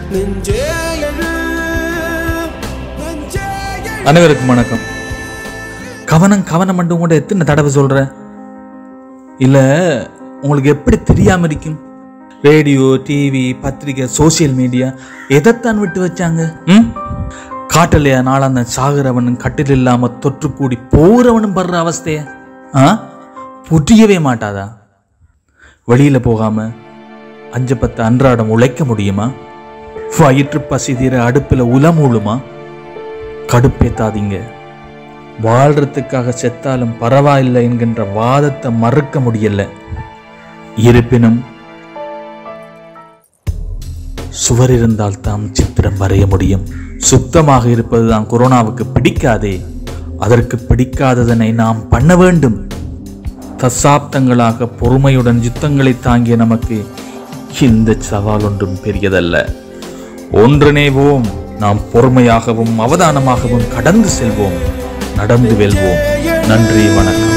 நெஞ்சே எழு நெஞ்சே எழு அனைவருக்கும் வணக்கம் கவனம் கவனம் மட்டும் கூட எத்தனை தடவை சொல்றேன் இல்ல உங்களுக்கு எப்படி தெரியாம இருக்கும் ரேடியோ டிவி பத்திரிகை சோசியல் மீடியா எதைத்தான் விட்டு வச்சாங்க ம் காட்டலையா நாளாந்த சாகுறவனும் கட்டில் இல்லாம தொற்று கூடி போறவனும் படுற அவஸ்தைய ஆ புரியவே மாட்டாதா வெளியில போகாம அஞ்சு பத்து அன்றாடம் உழைக்க முடியுமா வயிற்று பசி தீர அடுப்புல உலமூழுமா கடுப்பேத்தாதீங்க வாழ்றதுக்காக செத்தாலும் பரவாயில்லை என்கின்ற வாதத்தை மறுக்க முடியல இருப்பினும் சுவர் இருந்தால் தாம் சித்திரம் வரைய முடியும் சுத்தமாக இருப்பதுதான் கொரோனாவுக்கு பிடிக்காதே அதற்கு பிடிக்காததனை நாம் பண்ண வேண்டும் தசாப்தங்களாக பொறுமையுடன் யுத்தங்களை தாங்கிய நமக்கு இந்த சவால் ஒன்றும் பெரியதல்ல ஒன்றிணைவோம் நாம் பொறுமையாகவும் அவதானமாகவும் கடந்து செல்வோம் நடந்து வெல்வோம் நன்றி வணக்கம்